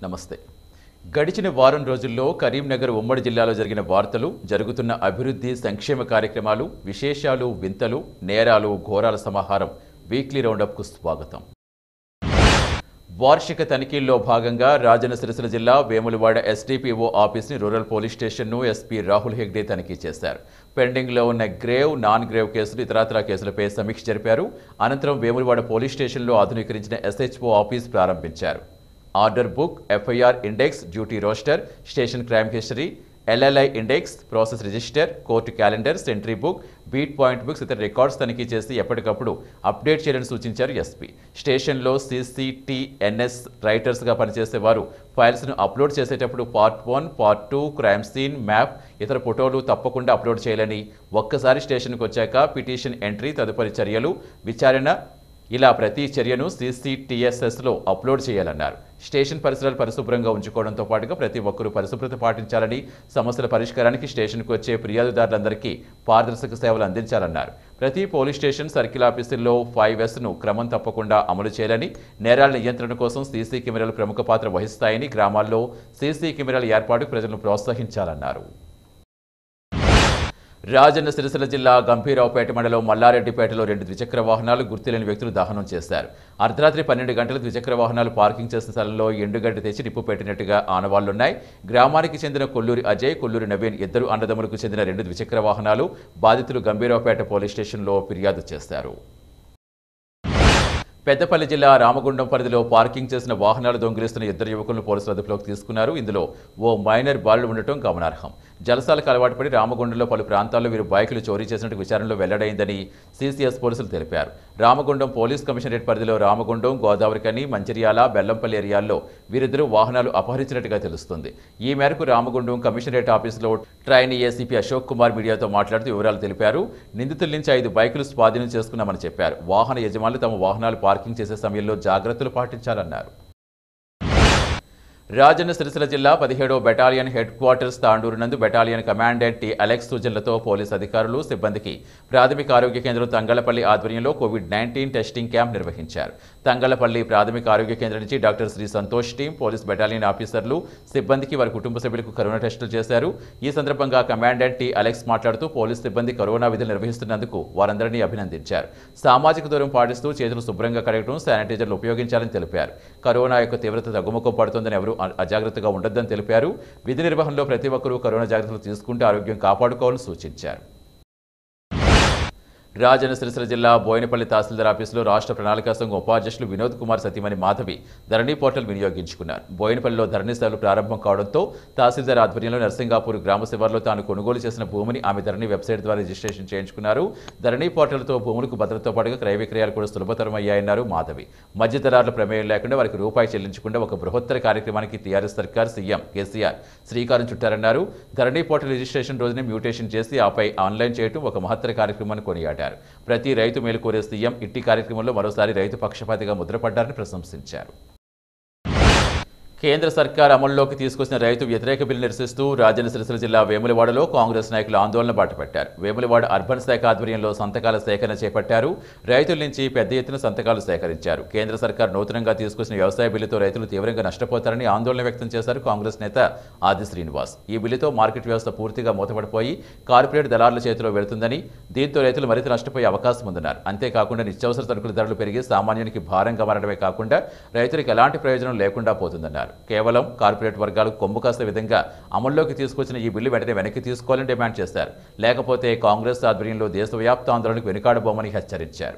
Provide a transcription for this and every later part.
నమస్తే గడిచిన వారం రోజుల్లో కరీంనగర్ ఉమ్మడి జిల్లాలో జరిగిన వార్తలు జరుగుతున్న అభివృద్ధి సంక్షేమ కార్యక్రమాలు విశేషాలు వింతలు నేరాలు ఘోరాల సమాహారం వీక్లీ రౌండప్కు స్వాగతం వార్షిక తనిఖీల్లో భాగంగా రాజన్న సిరిసిల్ల జిల్లా వేములవాడ ఎస్డిపిఓ ఆఫీస్ని రూరల్ పోలీస్ స్టేషన్ను ఎస్పీ రాహుల్ హెగ్డే తనిఖీ చేశారు పెండింగ్లో ఉన్న గ్రేవ్ నాన్ గ్రేవ్ కేసులు ఇతరత్రా కేసులపై సమీక్ష జరిపారు అనంతరం వేములవాడ పోలీస్ స్టేషన్లో ఆధునీకరించిన ఎస్హెచ్ఓ ఆఫీస్ ప్రారంభించారు order book FIR index duty roster station crime history LLI index process register court calendar sentry book beat point books ఇతర రికార్డ్స్ తనిఖీ చేసి ఎప్పటికప్పుడు అప్డేట్ చేయాలని సూచించారు ఎస్పీ స్టేషన్లో సీసీటీఎన్ఎస్ రైటర్స్గా పనిచేసే వారు ఫైల్స్ను అప్లోడ్ చేసేటప్పుడు part one part two crime scene map ఇతర ఫోటోలు తప్పకుండా అప్లోడ్ చేయాలని ఒక్కసారి స్టేషన్కి వచ్చాక పిటిషన్ ఎంట్రీ తదుపరి చర్యలు విచారణ ఇలా ప్రతి చర్యను సీసీటీఎస్ఎస్లో అప్లోడ్ చేయాలన్నారు స్టేషన్ పరిసరాలు పరిశుభ్రంగా ఉంచుకోవడంతో పాటుగా ప్రతి ఒక్కరూ పరిశుభ్రత పాటించాలని సమస్యల పరిష్కారానికి స్టేషన్కు వచ్చే ఫిర్యాదుదారులందరికీ పారదర్శక సేవలు అందించాలన్నారు ప్రతి పోలీస్ స్టేషన్ సర్కిల్ ఆఫీసుల్లో ఫైవ్ ఎస్ను క్రమం తప్పకుండా అమలు చేయాలని నేరాల నియంత్రణ కోసం సీసీ కెమెరాలు ప్రముఖ పాత్ర వహిస్తాయని గ్రామాల్లో సీసీ కెమెరాల ఏర్పాటుకు ప్రజలను ప్రోత్సహించాలన్నారు రాజన్న సిరిసిల్ల జిల్లా గంభీరావుపేట మండలం మల్లారెడ్డిపేటలో రెండు ద్విచక్ర వాహనాలు గుర్తులేని వ్యక్తులు దహనం చేశారు అర్ధరాత్రి పన్నెండు గంటల ద్విచక్ర వాహనాలు పార్కింగ్ చేసిన స్థలంలో ఎండుగడ్డి తెచ్చి నిప్పు పెట్టినట్టుగా ఆనవాళ్లున్నాయి గ్రామానికి చెందిన కొల్లూరి అజయ్ కొల్లూరి నవీన్ ఇద్దరు అన్నదమ్ములకు చెందిన రెండు ద్విచక్ర వాహనాలు బాధితులు గంభీరావుపేట పోలీస్ స్టేషన్లో ఫిర్యాదు చేశారు పెద్దపల్లి జిల్లా రామగుండం పరిధిలో పార్కింగ్ చేసిన వాహనాలు దొంగిలిస్తున్న ఇద్దరు యువకులను పోలీసులు అదుపులోకి తీసుకున్నారు ఇందులో ఓ మైనర్ బాలుడు ఉండటం గమనార్హం జలసాలకు అలవాటు పడి రామగుండంలో పలు ప్రాంతాల్లో వీరు బైకులు చోరీ చేసినట్టు విచారణలో వెల్లడైందని సీసీఎస్ పోలీసులు తెలిపారు రామగుండం పోలీస్ కమిషనరేట్ పరిధిలో రామగుండం గోదావరికని మంచిర్యాల బెల్లంపల్లి ఏరియాల్లో వీరిద్దరూ వాహనాలు అపహరించినట్టుగా తెలుస్తుంది ఈ మేరకు రామగుండం కమిషనరేట్ ఆఫీసులో ట్రైనీ ఏసీపీ అశోక్ కుమార్ మీడియాతో మాట్లాడుతూ వివరాలు తెలిపారు నిందితుల నుంచి ఐదు బైకులు స్వాధీనం చేసుకున్నామని చెప్పారు వాహన యజమానులు తమ వాహనాలు పార్కింగ్ చేసే సమయంలో జాగ్రత్తలు పాటించాలన్నారు రాజన్న సిరిసిల్ల జిల్లా పదిహేడో బెటాలియన్ హెడ్ క్వార్టర్స్ తాండూరు నందు బెటాలియన్ కమాండెంట్ టి అలెక్స్ సూచనలతో పోలీస్ అధికారులు సిబ్బందికి ప్రాథమిక ఆరోగ్య కేంద్రం తంగళ్లపల్లి ఆధ్వర్యంలో కోవిడ్ నైన్టీన్ టెస్టింగ్ క్యాంప్ నిర్వహించారు తంగళ్లపల్లి ప్రాథమిక ఆరోగ్య కేంద్రం నుంచి doctor Shri Santosh team police battalion ఆఫీసర్లు సిబ్బందికి వారి కుటుంబ సభ్యులకు కరోనా టెస్టులు చేశారు ఈ సందర్భంగా కమాండెంట్ టి అలెక్స్ మాట్లాడుతూ పోలీస్ సిబ్బంది కరోనా విధులు నిర్వహిస్తున్నందుకు వారందరినీ అభినందించారు సామాజిక దూరం పాటిస్తూ చేతులు శుభ్రంగా కడగడం శానిటైజర్లు ఉపయోగించాలని తెలిపారు కరోనా యొక్క తీవ్రత తగ్గుముఖం పడుతుందని ఎవరూ అ- అజాగ్రత్తగా ఉండొద్దని తెలిపారు విధి నిర్వహణలో ప్రతి ఒక్కరూ కరోనా జాగ్రత్తలు తీసుకుంటూ ఆరోగ్యం కాపాడుకోవాలని సూచించారు రాజన్న సిరిసిల్ల జిల్లా బోయినపల్లి తహసీల్దార్ ఆఫీసులో రాష్ట్ర ప్రణాళికా సంఘం ఉపాధ్యక్షులు వినోద్ కుమార్ సతీమణి మాధవి ధరణి పోర్టల్ వినియోగించుకున్నారు బోయినపల్లిలో ధరణి సేవలు ప్రారంభం కావడంతో తహసీల్దార్ ఆధ్వర్యంలో నర్సింగాపూర్ గ్రామ శివార్లో తాను కొనుగోలు చేసిన భూమిని ఆమె ధరణి వెబ్సైట్ ద్వారా రిజిస్ట్రేషన్ చేయించుకున్నారు ధరణి పోర్టల్తో భూములకు భద్రతతో పాటుగా క్రయ విక్రయాలు కూడా సులభతరం అయ్యాయన్నారు మాధవి మధ్యతరాల ప్రమేయం లేకుండా వారికి రూపాయి చెల్లించకుండా ఒక బృహత్తర కార్యక్రమానికి టీఆర్ఎస్ సర్కార్ సీఎం కేసీఆర్ శ్రీకారం చుట్టారన్నారు ధరణి పోర్టల్ రిజిస్ట్రేషన్ రోజునే మ్యూటేషన్ చేసి ఆపై ఆన్లైన్ చేయడం ఒక మహత్తర కార్యక్రమాన్ని కొనియాడారు ప్రతి రైతు మేలు కోరే సీఎం ఇట్టి కార్యక్రమంలో మరోసారి రైతు పక్షపాతిగా ముద్రపడ్డారని ప్రశంసించారు కేంద్ర సర్కార్ అమల్లోకి తీసుకొచ్చిన రైతు వ్యతిరేక బిల్లు నిరసిస్తూ రాజన్న సిరిసిల్ల జిల్లా వేములవాడలో కాంగ్రెస్ నాయకులు ఆందోళన బాటపట్టారు వేములవాడ అర్బన్ శాఖ ఆధ్వర్యంలో సంతకాల సేకరణ చేపట్టారు రైతుల నుంచి పెద్ద ఎత్తున సంతకాలు సేకరించారు కేంద్ర సర్కార్ నూతనంగా తీసుకొచ్చిన వ్యవసాయ బిల్లుతో రైతులు తీవ్రంగా నష్టపోతారని ఆందోళన వ్యక్తం చేశారు కాంగ్రెస్ నేత ఆది శ్రీనివాస్ ఈ బిల్లుతో మార్కెట్ వ్యవస్థ పూర్తిగా మూతపడిపోయి కార్పొరేట్ దళారుల చేతిలో వెళుతుందని దీంతో రైతులు మరింత నష్టపోయే అవకాశం ఉందన్నారు అంతేకాకుండా నిత్యావసర సరుకుల ధరలు పెరిగి సామాన్యునికి భారంగా మారడమే కాకుండా రైతులకు ఎలాంటి ప్రయోజనం లేకుండా పోతుందన్నారు కేవలం కార్పొరేట్ వర్గాలకు కొమ్ము కాసే విధంగా అమల్లోకి తీసుకొచ్చిన ఈ బిల్లు వెంటనే వెనక్కి తీసుకోవాలని డిమాండ్ చేశారు లేకపోతే కాంగ్రెస్ ఆధ్వర్యంలో దేశవ్యాప్త ఆందోళనకు వెనుకాడబోమని హెచ్చరించారు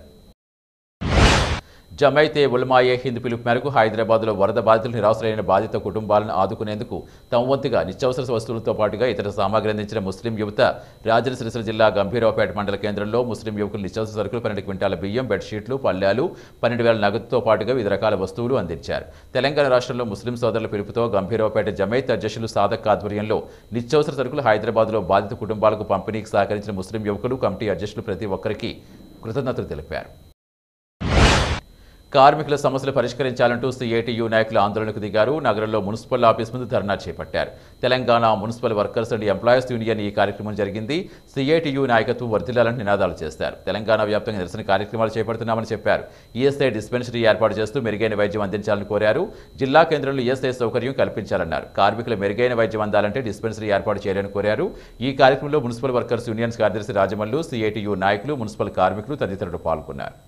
జమైతే ఉలమాయే హింద్ పిలుపు మేరకు హైదరాబాద్లో వరద బాధితులు నిరాశ్రయైన బాధిత కుటుంబాలను ఆదుకునేందుకు తమ వంతుగా నిత్యావసర వస్తువులతో పాటుగా ఇతర సామాగ్రి అందించిన ముస్లిం యువత రాజన్న సిరిసిల్ల జిల్లా గంభీరావుపేట మండల కేంద్రంలో ముస్లిం యువకులు నిత్యావసర సరుకులు పన్నెండు క్వింటాల బియ్యం బెడ్షీట్లు పళ్ళ్యాలు పన్నెండు వేల నగదుతో పాటుగా వివిధ రకాల వస్తువులు అందించారు తెలంగాణ రాష్ట్రంలో ముస్లిం సోదరుల పిలుపుతో గంభీరావుపేట జమైత్ అధ్యక్షులు సాదక్ ఆధ్వర్యంలో నిత్యావసర సరుకులు హైదరాబాద్లో బాధిత కుటుంబాలకు పంపిణీకి సహకరించిన ముస్లిం యువకులు కమిటీ అధ్యక్షులు ప్రతి ఒక్కరికి కృతజ్ఞతలు తెలిపారు కార్మికుల సమస్యలు పరిష్కరించాలంటూ సిఐటియు నాయకులు ఆందోళనకు దిగారు నగరంలో మున్సిపల్ ఆఫీస్ ముందు ధర్నా చేపట్టారు Telangana municipal workers and employees union ఈ కార్యక్రమం జరిగింది సిఐటియు నాయకత్వం వర్ధిల్లాలని నినాదాలు చేస్తారు తెలంగాణ వ్యాప్తంగా నిరసన కార్యక్రమాలు చేపడుతున్నామని చెప్పారు ఈఎస్ఐ డిస్పెన్సరీ ఏర్పాటు చేస్తూ మెరుగైన వైద్యం అందించాలని కోరారు జిల్లా కేంద్రంలో ఈఎస్ఐ సౌకర్యం కల్పించాలన్నారు కార్మికుల మెరుగైన వైద్యం అందాలంటే డిస్పెన్సరీ ఏర్పాటు చేయాలని కోరారు ఈ కార్యక్రమంలో మున్సిపల్ వర్కర్స్ యూనియన్స్ కార్యదర్శి రాజమల్లు సిఐటియు నాయకులు మున్సిపల్ కార్మికులు తదితరులు పాల్గొన్నారు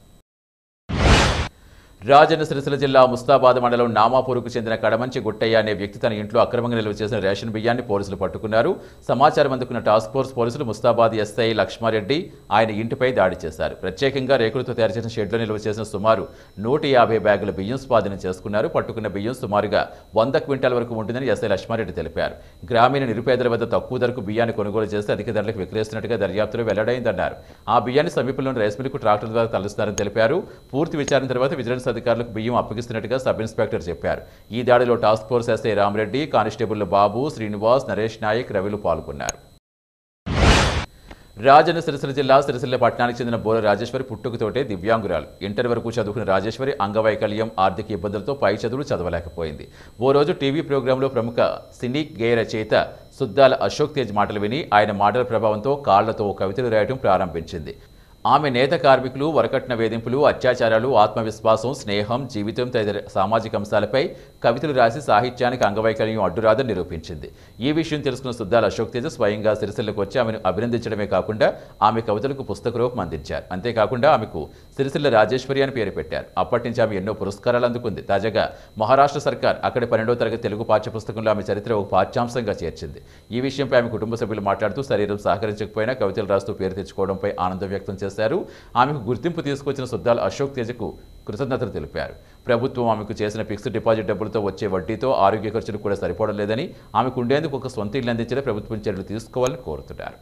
రాజన్న సిరిసిల్ల జిల్లా ముస్తాబాద్ మండలం నామాపూర్కు చెందిన కడమంచి గుట్టయ్య అనే వ్యక్తి తన ఇంట్లో అక్రమంగా నిల్వ చేసిన రేషన్ బియ్యాన్ని పోలీసులు పట్టుకున్నారు సమాచారం అందుకున్న టాస్క్ ఫోర్స్ పోలీసులు ముస్తాబాద్ ఎస్ఐ లక్ష్మారెడ్డి ఆయన ఇంటిపై దాడి చేశారు ప్రత్యేకంగా రేకులతో తయారు చేసిన షెడ్లో నిల్వ చేసిన సుమారు నూట యాభై బ్యాగుల బియ్యం స్వాధీనం చేసుకున్నారు పట్టుకున్న బియ్యం సుమారుగా వంద క్వింటాల వరకు ఉంటుందని ఎస్ఐ లక్ష్మారెడ్డి తెలిపారు గ్రామీణ నిరుపేదల వద్ద తక్కువ ధరకు బియ్యాన్ని కొనుగోలు చేసి అధిక ధరలకు విక్రయిస్తున్నట్టుగా దర్యాప్తులో వెల్లడైందన్నారు ఆ బియ్యాన్ని సమీపంలోని రైస్ మిల్కు ట్రాక్టర్ ద్వారా తరలిస్తారని తెలిపారు పూర్తి విచారణ తర్వాత విజిలెన్స్ అధికారులకు బియ్యం అప్పగిస్తున్నట్టుగా సబ్ ఇన్స్పెక్టర్ చెప్పారు ఈ దాడిలో task force SI Rama Reddy constable Babu Srinivas Naresh Nayak రవిలు పాల్గొన్నారు రాజన్న సిరిసిల్ల జిల్లా సిరిసిల్ల పట్టణానికి చెందిన బోర రాజేశ్వరి పుట్టుకతోటే దివ్యాంగురాలు ఇంటర్ వరకు చదువుకున్న రాజేశ్వరి అంగవైకల్యం ఆర్థిక ఇబ్బందులతో పై చదువులు చదవలేకపోయింది ఓ రోజు టీవీ ప్రోగ్రాంలో ప్రముఖ సినీ గేయ రచయిత సుద్దాల అశోక్ తేజ్ మాటలు విని ఆయన మాటల ప్రభావంతో కాళ్లతో కవితలు రాయడం ప్రారంభించింది ఆమె నేత కార్మికులు వరకట్న వేధింపులు అత్యాచారాలు ఆత్మవిశ్వాసం స్నేహం జీవితం తదితర సామాజిక అంశాలపై కవితలు రాసి సాహిత్యానికి అంగవైకల్యం అడ్డురాదని నిరూపించింది ఈ విషయం తెలుసుకున్న సుద్దాల అశోక్ తేజ స్వయంగా సిరిసిల్లకు వచ్చి ఆమెను అభినందించడమే కాకుండా ఆమె కవితలకు పుస్తక రూపం అందించారు అంతేకాకుండా ఆమెకు సిరిసిల్ల రాజేశ్వరి అని పేరు పెట్టారు అప్పటి నుంచి ఆమె ఎన్నో పురస్కారాలు అందుకుంది తాజాగా మహారాష్ట్ర సర్కార్ అక్కడి పన్నెండో తరగతి తెలుగు పాఠ్యపుస్తకంలో ఆమె చరిత్ర ఒక పాఠ్యాంశంగా చేర్చింది ఈ విషయంపై ఆమె కుటుంబ సభ్యులు మాట్లాడుతూ శరీరం సహకరించకపోయినా కవితలు రాస్తూ పేరు తెచ్చుకోవడంపై ఆనందం వ్యక్తం చేశారు ఆమెకు గుర్తింపు తీసుకొచ్చిన సుద్దాల అశోక్ తేజకు కృతజ్ఞతలు తెలిపారు ప్రభుత్వం ఆమెకు చేసిన ఫిక్స్డ్ డిపాజిట్ డబ్బులతో వచ్చే వడ్డీతో ఆరోగ్య ఖర్చులు కూడా సరిపోవడం లేదని ఆమెకు ఉండేందుకు ఒక సొంత ఇల్లు అందించిన ప్రభుత్వం చర్యలు తీసుకోవాలని కోరుతున్నారు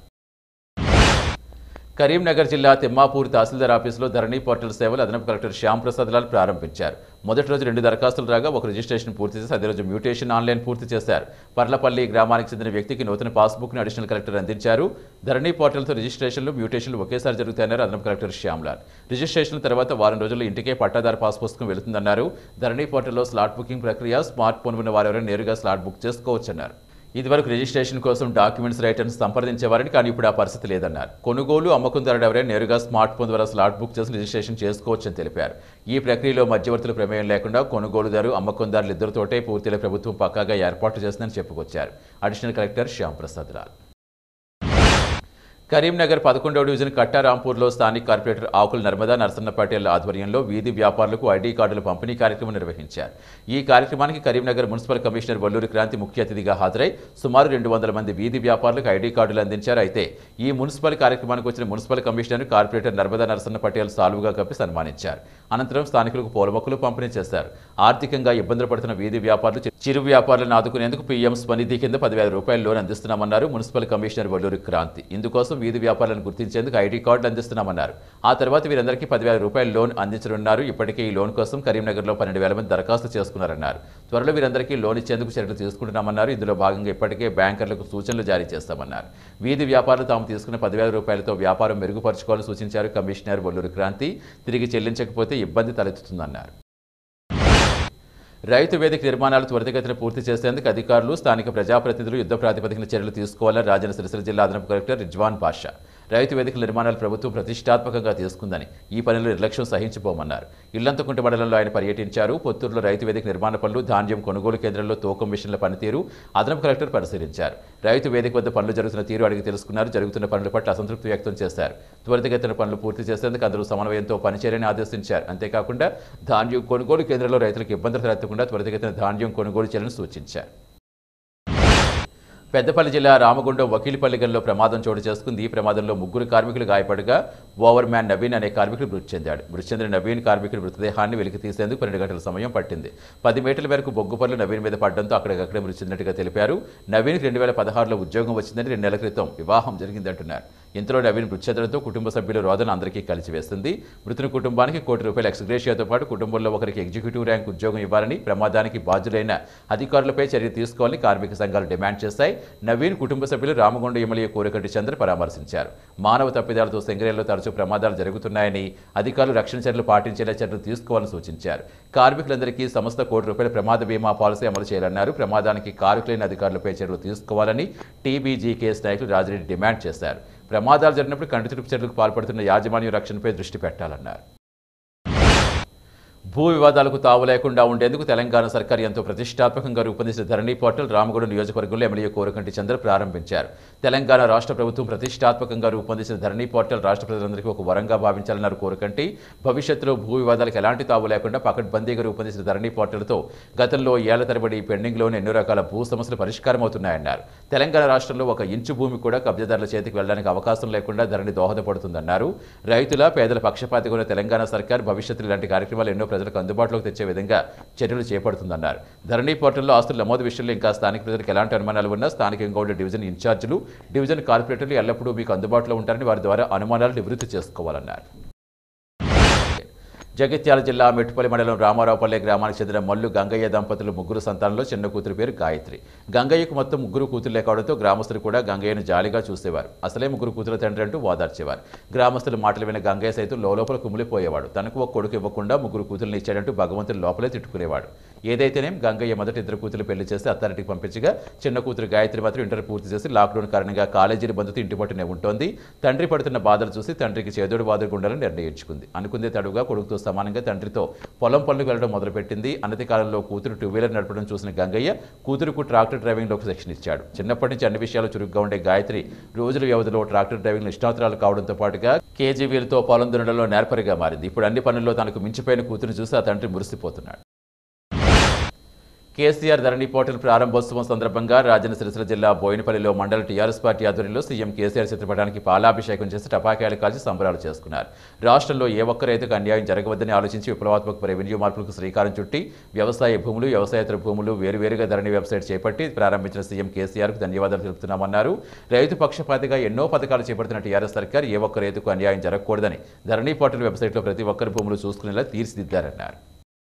కరీంనగర్ జిల్లా తిమ్మాపూర్ తహసీల్దార్ ఆఫీసులో ధరణి పోర్టల్ సేవలు అదనపు కలెక్టర్ శ్యామ్ ప్రసాద్ లాల్ ప్రారంభించారు మొదటి రోజు రెండు దరఖాస్తులు రాగా ఒక రిజిస్ట్రేషన్ పూర్తి చేసి అదే రోజు మ్యూటేషన్ ఆన్లైన్ పూర్తి చేశారు పర్లపల్లి గ్రామానికి చెందిన వ్యక్తికి నూతన పాస్బుక్ను అడిషనల్ కలెక్టర్ అందించారు ధరణి పోర్టల్తో రిజిస్ట్రేషన్లు మ్యూటేషన్లు ఒకేసారి జరుగుతాయన్నారు అదనపు కలెక్టర్ శ్యామ్లాల్ రిజిస్ట్రేషన్ తర్వాత వారం రోజుల్లో ఇంటికే పట్టాదారు పాస్ పుస్తకం వెళుతుందన్నారు ధరణి పోర్టల్లో స్లాట్ బుకింగ్ ప్రక్రియ స్మార్ట్ ఫోన్ ఉన్న వారెవరైనా నేరుగా స్లాట్ బుక్ చేసుకోవచ్చన్నారు ఇదివరకు రిజిస్ట్రేషన్ కోసం డాక్యుమెంట్స్ రైటర్ని సంప్రదించేవారని కానీ ఇప్పుడు ఆ పరిస్థితి లేదన్నారు కొనుగోలు అమ్మకందారుడు ఎవరైనా నేరుగా స్మార్ట్ ఫోన్ ద్వారా స్లాట్ బుక్ చేసి రిజిస్ట్రేషన్ చేసుకోవచ్చని తెలిపారు ఈ ప్రక్రియలో మధ్యవర్తుల ప్రమేయం లేకుండా కొనుగోలుదారు అమ్మకందారులు ఇద్దరితోటే పూర్తిగా ప్రభుత్వం పక్కాగా ఏర్పాటు చేస్తుందని చెప్పుకొచ్చారు అడిషనల్ కలెక్టర్ శ్యామ్ ప్రసాద్ లాల్ కరీంనగర్ పదకొండవ డివిజన్ కట్టారాంపూర్లో స్థానిక కార్పొరేటర్ ఆకుల నర్మదా నరసన్న పటేల్ ఆధ్వర్యంలో వీధి వ్యాపారులకు ఐడీ కార్డుల పంపిణీ కార్యక్రమం నిర్వహించారు ఈ కార్యక్రమానికి కరీంనగర్ మున్సిపల్ కమిషనర్ వల్లూరి క్రాంతి ముఖ్య అతిథిగా హాజరై సుమారు రెండు వందల మంది వీధి వ్యాపారులకు ఐడీ కార్డులు అందించారు అయితే ఈ మున్సిపల్ కార్యక్రమానికి వచ్చిన municipal commissioner corporator Narmada Narasanna Patel సాల్వుగా కప్పి సన్మానించారు అనంతరం స్థానికులకు పూల మొక్కలు పంపిణీ చేశారు ఆర్థికంగా ఇబ్బందులు పడుతున్న వీధి వ్యాపారులు చి- చిరు వ్యాపారులను ఆదుకునేందుకు పీఎం స్వనిధి కింద పదివేల రూపాయల లోన్ అందిస్తున్నామన్నారు మున్సిపల్ కమిషనర్ వల్లూరి క్రాంతి ఇందుకోసం వీధి వ్యాపారులను గుర్తించేందుకు ఐడి కార్డులు అందిస్తున్నామన్నారు ఆ తర్వాత వీరందరికీ పదివేల రూపాయల లోన్ అందించనున్నారు ఇప్పటికే ఈ లోన్ కోసం కరీంనగర్లో పన్నెండు వేల మంది దరఖాస్తు చేసుకున్నారన్నారు త్వరలో వీరందరికీ లోన్ ఇచ్చేందుకు చర్యలు తీసుకుంటున్నామన్నారు ఇందులో భాగంగా ఇప్పటికే బ్యాంకర్లకు సూచనలు జారీ చేస్తామన్నారు వీధి వ్యాపారులు తాము తీసుకున్న పదివేల రూపాయలతో వ్యాపారం మెరుగుపరచుకోవాలని సూచించారు కమిషనర్ వల్లూరి క్రాంతి తిరిగి చెల్లించకపోతే ఇబ్బంది తలెత్తుతుందన్నారు రైతు వేదిక నిర్మాణాలు త్వరితగతిన పూర్తి చేసేందుకు అధికారులు స్థానిక ప్రజాప్రతినిధులు యుద్ధ ప్రాతిపదికన చర్యలు తీసుకోవాలని రాజన్న సిరిసిల్ల జిల్లా అదనపు కలెక్టర్ రిజ్వాన్ పాషా రైతు వేదిక నిర్మాణాలు ప్రభుత్వం ప్రతిష్టాత్మకంగా తీసుకుందని ఈ పనులు నిర్లక్ష్యం సహించిపోమన్నారు ఇల్లంతకుంట మండలంలో ఆయన పర్యటించారు పొత్తూరులో రైతు వేదిక నిర్మాణ పనులు ధాన్యం కొనుగోలు కేంద్రంలో తూకం మిషన్ల పనితీరు అదనపు కలెక్టర్ పరిశీలించారు రైతు వేదిక వద్ద పనులు జరుగుతున్న తీరు అడిగి తెలుసుకున్నారు జరుగుతున్న పనుల పట్ల అసంతృప్తి వ్యక్తం చేశారు త్వరితగతిన పనులు పూర్తి చేసేందుకు అందరూ సమన్వయంతో పనిచేయాలని ఆదేశించారు అంతేకాకుండా ధాన్యం కొనుగోలు కేంద్రంలో రైతులకు ఇబ్బందులు తలెత్తకుండా త్వరితగతిన ధాన్యం కొనుగోలు చేయాలని సూచించారు పెద్దపల్లి జిల్లా రామగుండం వకీలిపల్లిగల్లో ప్రమాదం చోటు చేసుకుంది ఈ ప్రమాదంలో ముగ్గురు కార్మికులు గాయపడగా ఓవర్ మ్యాన్ నవీన్ అనే కార్మికుడు మృతి చెందాడు మృతి చెందిన నవీన్ కార్మికుడి మృతదేహాన్ని వెలికి తీసేందుకు పన్నెండు గంటల సమయం పట్టింది పది మీటర్ల మేరకు బొగ్గు పనులు నవీన్ మీద పడడంతో అక్కడికక్కడే మృతి చెందినట్టుగా తెలిపారు నవీన్కి రెండు వేల పదహారులో ఉద్యోగం వచ్చిందని రెండు నెలల క్రితం వివాహం జరిగిందంటున్నారు ఇంతలో నవీన్ మృత్యదలతో కుటుంబ సభ్యుల రోదన అందరికీ కలిసివేస్తుంది మృతుని కుటుంబానికి కోటి రూపాయల ఎక్స్గ్రేషియాతో పాటు కుటుంబంలో ఒకరికి ఎగ్జిక్యూటివ్ ర్యాంక్ ఉద్యోగం ఇవ్వాలని ప్రమాదానికి బాధ్యులైన అధికారులపై చర్య తీసుకోవాలని కార్మిక సంఘాలు డిమాండ్ చేశాయి నవీన్ కుటుంబ సభ్యులు రామగుండ ఎమ్మెల్యే కోరకంటి చంద్ర పరామర్శించారు మానవ తప్పిదాలతో సెంగరేల్లో తరచూ ప్రమాదాలు జరుగుతున్నాయని అధికారులు రక్షణ చర్యలు పాటించేలా చర్యలు తీసుకోవాలని సూచించారు కార్మికులందరికీ సంస్థ కోటి రూపాయల ప్రమాద బీమా పాలసీ అమలు చేయాలన్నారు ప్రమాదానికి కారుకులైన అధికారులపై చర్యలు తీసుకోవాలని టీబీజీకేఎస్ నాయకులు రాజిరెడ్డి డిమాండ్ చేశారు ప్రమాదాలు జరిగినప్పుడు కంటితుడుపు చర్యలకు పాల్పడుతున్న యాజమాన్య రక్షణపై దృష్టి పెట్టాలన్నారు భూ వివాదాలకు తావు లేకుండా ఉండేందుకు తెలంగాణ సర్కార్ ఎంతో ప్రతిష్టాత్మకంగా రూపొందించిన ధరణి పోర్టల్ రామగూడ నియోజకవర్గంలో ఎమ్మెల్యే కోరకంటి చంద్ర ప్రారంభించారు తెలంగాణ రాష్ట్ర ప్రభుత్వం ప్రతిష్టాత్మకంగా రూపొందించిన ధరణి పోర్టల్ రాష్ట్ర ప్రజలందరికీ ఒక వరంగా భావించాలన్నారు కోరకంటి భవిష్యత్తులో భూ వివాదాలకు ఎలాంటి తావు లేకుండా పకడ్బందీగా రూపొందించిన ధరణి పోర్టల్తో గతంలో ఏళ్ల తరబడి పెండింగ్లోని ఎన్నో రకాల భూ సమస్యలు పరిష్కారం అవుతున్నాయన్నారు తెలంగాణ రాష్ట్రంలో ఒక ఇంచు భూమి కూడా కబ్జాదారుల చేతికి వెళ్ళడానికి అవకాశం లేకుండా ధరణి దోహదపడుతుందన్నారు రైతుల పేదల పక్షపాతిగా ఉన్న తెలంగాణ సర్కార్ భవిష్యత్తులో ఇలాంటి కార్యక్రమాలు ఎన్నో ప్రజలకు అందుబాటులోకి తెచ్చే విధంగా చర్యలు చేపడుతుందన్నారు ధరణి పోర్టల్లో ఆస్తుల నమోదు విషయంలో ఇంకా స్థానిక ప్రజలకు ఎలాంటి అనుమానాలు ఉన్నా స్థానికంగా ఉండే డివిజన్ ఇన్ఛార్జీలు డివిజన్ కార్పొరేటర్లు ఎల్లప్పుడూ మీకు అందుబాటులో ఉంటారని వారి ద్వారా అనుమానాలు నివృత్తి చేసుకోవాలన్నారు జగిత్యాల జిల్లా మెట్టుపల్లి మండలం రామారావుపల్లె గ్రామానికి చెందిన మల్లు గంగయ్య దంపతులు ముగ్గురు సంతానంలో చిన్న కూతురు పేరు గాయత్రి గంగయ్యకు మొత్తం ముగ్గురు కూతురులే కావడంతో గ్రామస్తులు కూడా గంగయ్యను జాలిగా చూసేవారు అసలే ముగ్గురు కూతురు తండ్రి అంటూ వాదార్చేవారు గ్రామస్తుల మాటలు విన్న గంగయ్య సైతం లోపల కుమిలిపోయేవాడు తనకు ఒక కొడుకు ఇవ్వకుండా ముగ్గురు కూతురుని ఇచ్చాడంటూ భగవంతుని లోపలే తిట్టుకునేవాడు ఏదైతేనేం గంగయ్య మొదటి ఇద్దరు కూతురు పెళ్లి చేసి అత్తారింటికి పంపించగా చిన్న కూతురు గాయత్రి మాత్రం ఇంటర్ పూర్తి చేసి లాక్డౌన్ కారణంగా కాలేజీని బంధుతో ఇంటి పట్టునే ఉంటోంది తండ్రి పడుతున్న బాధలు చూసి తండ్రికి చేదోడు బాధలు ఉండాలని నిర్ణయించుకుంది అనుకుందే తడుగా కొడుకుతో సమానంగా తండ్రితో పొలం పనులకు వెళ్ళడం మొదలుపెట్టింది అనతి కాలంలో కూతురు టూ వీలర్ నడపడం చూసిన గంగయ్య కూతురుకు ట్రాక్టర్ డ్రైవింగ్లో శిక్షణ ఇచ్చాడు చిన్నప్పటి నుంచి అన్ని విషయాలు చురుగ్గా ఉండే గాయత్రి రోజుల వ్యవధిలో ట్రాక్టర్ డ్రైవింగ్ నిష్ణాతురాలు కావడంతో పాటుగా కేజీవీలతో పొలం దున్నడంలో నేర్పరిగా మారింది ఇప్పుడు అన్ని పనుల్లో తనకు మించిపోయిన కూతురు చూసి ఆ తండ్రి మురిసిపోతున్నాడు కేసీఆర్ ధరణి పోర్టల్ ప్రారంభోత్సవం సందర్భంగా రాజన్న సిరిసిల్ల జిల్లా బోయినపల్లిలో మండల టీఆర్ఎస్ పార్టీ ఆధ్వర్యంలో సీఎం కేసీఆర్ చిత్రపటానికి పాలాభిషేకం చేసి టపాకాయలు కాల్చి సంబరాలు చేసుకున్నారు రాష్ట్రంలో ఏ ఒక్క రైతుకు అన్యాయం జరగవద్దని ఆలోచించి విప్లవాత్మక రెవెన్యూ మార్పులకు శ్రీకారం చుట్టి వ్యవసాయ భూములు వ్యవసాయేతర భూములు వేరువేరుగా ధరణి వెబ్సైట్ చేపట్టి ప్రారంభించిన సీఎం కేసీఆర్కు ధన్యవాదాలు తెలుపుతున్నామన్నారు రైతు పక్షపాతిగా ఎన్నో పథకాలు చేపడుతున్న టీఆర్ఎస్ సర్కార్ ఏ ఒక్క రైతుకు అన్యాయం జరగకూడదని ధరణి పోర్టల్ వెబ్సైట్లో ప్రతి ఒక్కరి భూములు చూసుకునేలా తీర్చిదిద్దారన్నారు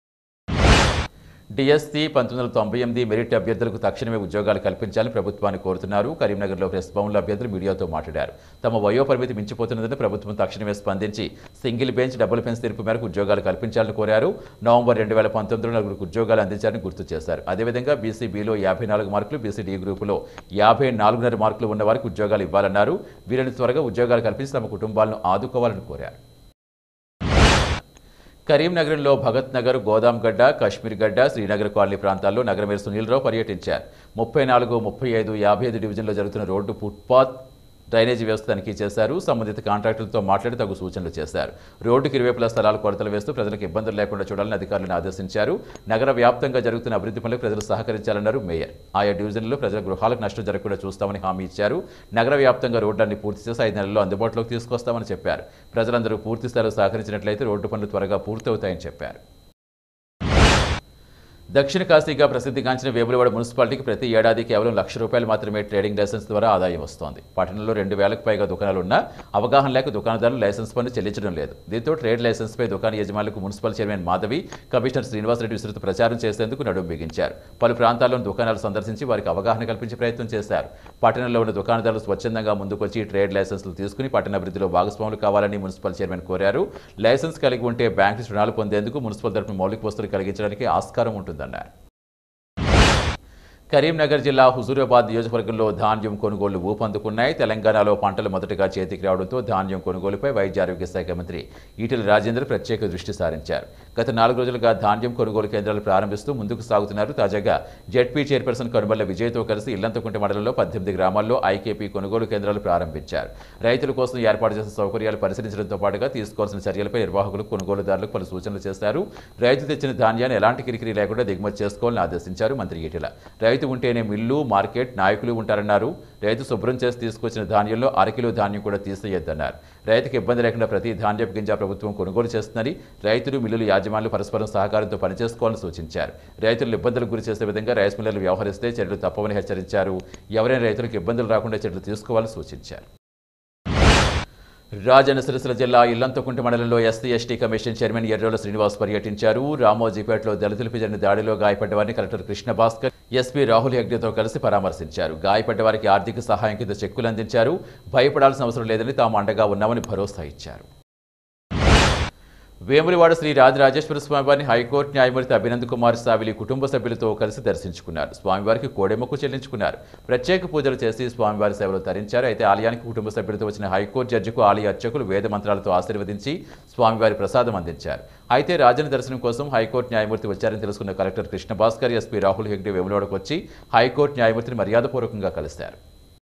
డిఎస్సి పంతొమ్మిది వందల తొంభై ఎనిమిది మెరిట్ అభ్యర్థులకు తక్షణమే ఉద్యోగాలు కల్పించాలని ప్రభుత్వాన్ని కోరుతున్నారు కరీంనగర్లో ప్రెస్ భవన్లో అభ్యర్థులు మీడియాతో మాట్లాడారు తమ వయో పరిమితి మించిపోతున్నదని ప్రభుత్వం తక్షణమే స్పందించి సింగిల్ బెంచ్ డబుల్ బెంచ్ తీర్పు మేరకు ఉద్యోగాలు కల్పించాలని కోరారు నవంబర్ రెండు వేల పంతొమ్మిదిలో నలుగురికి ఉద్యోగాలు అందించాలని గుర్తు చేశారు అదేవిధంగా బీసీ బిలో యాభై నాలుగు మార్కులు బీసీ డి గ్రూపులో యాభై నాలుగున్నర మార్కులు ఉన్న వారికి ఉద్యోగాలు ఇవ్వాలన్నారు వీరిని త్వరగా ఉద్యోగాలు కల్పించి తమ కుటుంబాలను ఆదుకోవాలని కోరారు కరీంనగర్లో భగత్ నగర్ గోదాంగడ్డ కాశ్మీర్ గడ్డ శ్రీనగర్ కాలనీ ప్రాంతాల్లో నగర మేయర్ సునీల్రావు పర్యటించారు ముప్పై నాలుగు ముప్పై ఐదు యాభై ఐదు డివిజన్లో జరుగుతున్న రోడ్డు ఫుట్పాత్ డ్రైనేజీ వ్యవస్థ తనిఖీ చేశారు సంబంధిత కాంట్రాక్టులతో మాట్లాడి తగు సూచనలు చేశారు రోడ్డుకి ఇరువైపులా స్థలాలు కొరతలు వేస్తూ ప్రజలకు ఇబ్బందులు లేకుండా చూడాలని అధికారులను ఆదేశించారు నగర వ్యాప్తంగా జరుగుతున్న అభివృద్ధి పనులకు ప్రజలు సహకరించాలన్నారు మేయర్ ఆయా డివిజన్లలో ప్రజల గృహాలకు నష్టం జరగకుండా చూస్తామని హామీ ఇచ్చారు నగర వ్యాప్తంగా రోడ్లన్నీ పూర్తి చేసి ఐదు నెలల్లో అందుబాటులోకి తీసుకొస్తామని చెప్పారు ప్రజలందరూ పూర్తి స్థాయిలో సహకరించినట్లయితే రోడ్డు పనులు త్వరగా పూర్తవుతాయని చెప్పారు దక్షిణ కాశీగా ప్రసిద్ధిగాంచిన వేములవాడ మున్సిపాలిటీకి ప్రతి ఏడాది కేవలం లక్ష రూపాయలు మాత్రమే ట్రేడింగ్ లైసెన్స్ ద్వారా ఆదాయం వస్తోంది పట్టణంలో రెండు వేలకు పైగా దుకాణాలు ఉన్నా అవగాహన లేక దుకాణదారులు లైసెన్స్ పన్ను చెల్లించడం లేదు దీంతో ట్రేడ్ లైసెన్స్పై దుకాణ యజమానులకు municipal chairman Madhavi commissioner Srinivasa Reddy విస్తృత ప్రచారం చేసేందుకు నడుం బిగించారు పలు ప్రాంతాల్లోని దుకాణాలు సందర్శించి వారికి అవగాహన కల్పించే ప్రయత్నం చేశారు పట్టణంలో ఉన్న దుకాణదారులు స్వచ్ఛందంగా ముందుకొచ్చి ట్రేడ్ లైసెన్సులు తీసుకుని పట్టణాభివృద్ధిలో భాగస్వాములు కావాలని మున్సిపల్ చైర్మన్ కోరారు లైసెన్స్ కలిగి ఉంటే బ్యాంకు రుణాలు పొందేందుకు మున్సిపల్ తరఫున మౌలిక వస్తువులు కలిగించడానికి ఆస్కారం ఉంటుందన్నారు కరీంనగర్ జిల్లా హుజూరాబాద్ నియోజకవర్గంలో ధాన్యం కొనుగోళ్లు ఊపందుకున్నాయి తెలంగాణలో పంటలు మొదటగా చేతికి రావడంతో ధాన్యం కొనుగోలుపై వైద్య ఆరోగ్య శాఖ మంత్రి ఈటెల రాజేందర్ ప్రత్యేక దృష్టి సారించారు గత నాలుగు రోజులుగా ధాన్యం కొనుగోలు కేంద్రాలు ప్రారంభిస్తూ ముందుకు సాగుతున్నారు తాజాగా జెడ్పీ చైర్పర్సన్ కనుమల్ల విజయ్తో కలిసి ఇల్లంతకుంట మండలంలో పద్దెనిమిది గ్రామాల్లో ఐకేపీ కొనుగోలు కేంద్రాలు ప్రారంభించారు రైతుల కోసం ఏర్పాటు చేసిన సౌకర్యాలు పరిశీలించడంతో పాటుగా తీసుకోవాల్సిన చర్యలపై నిర్వాహకులు కొనుగోలుదారులకు పలు సూచనలు చేశారు రైతు తెచ్చిన ధాన్యాన్ని ఎలాంటి కిరికిరి లేకుండా దిగుమతి చేసుకోవాలని ఆదేశించారు మంత్రి ఈటెల రైతు ఉంటేనే మిల్లు మార్కెట్ నాయకులు ఉంటారన్నారు రైతు శుభ్రం చేసి తీసుకొచ్చిన ధాన్యంలో అరకిలో ధాన్యం కూడా తీసేయొద్దన్నారు రైతుకు ఇబ్బంది లేకుండా ప్రతి ధాన్యపు గింజ ప్రభుత్వం కొనుగోలు చేస్తుందని రైతులు మిల్లులు యాజమాన్యులు పరస్పరం సహకారంతో పనిచేసుకోవాలని సూచించారు రైతులను ఇబ్బందులకు గురి చేసే విధంగా రైస్ మిల్లర్లు వ్యవహరిస్తే చర్యలు తప్పవని హెచ్చరించారు ఎవరైనా రైతులకు ఇబ్బందులు రాకుండా చర్యలు తీసుకోవాలని సూచించారు రాజన్న సిరిసిల్ల జిల్లా ఇల్లంతకుంట మండలంలో SC ST commission chairman Errolla Srinivas పర్యటించారు రామోజీపేటలో దళితులపై జరిగిన దాడిలో గాయపడ్డ వారిని కలెక్టర్ కృష్ణ భాస్కర్ ఎస్పీ రాహుల్ హెగ్డేతో కలిసి పరామర్శించారు గాయపడ్డ వారికి ఆర్థిక సహాయం కింద చెక్కులు అందించారు భయపడాల్సిన అవసరం లేదని తాము అండగా ఉన్నామని భరోసా ఇచ్చారు వేములవాడ శ్రీ రాజరాజేశ్వర స్వామివారిని హైకోర్టు న్యాయమూర్తి అభినంద్ కుమార్ సావిలి కుటుంబ సభ్యులతో కలిసి దర్శించుకున్నారు స్వామివారికి కోడెమ్మకు చెల్లించుకున్నారు ప్రత్యేక పూజలు చేసి స్వామివారి సేవలు తరించారు అయితే ఆలయానికి కుటుంబ సభ్యులతో వచ్చిన హైకోర్టు జడ్జికు ఆలయ అర్చకులు వేద మంత్రాలతో ఆశీర్వదించి స్వామివారి ప్రసాదం అందించారు అయితే రాజన దర్శనం కోసం హైకోర్టు న్యాయమూర్తి వచ్చారని తెలుసుకున్న కలెక్టర్ కృష్ణ భాస్కర్ ఎస్పీ రాహుల్ హెగ్డే వేములవాడకు వచ్చి హైకోర్టు న్యాయమూర్తిని మర్యాదపూర్వకంగా కలిశారు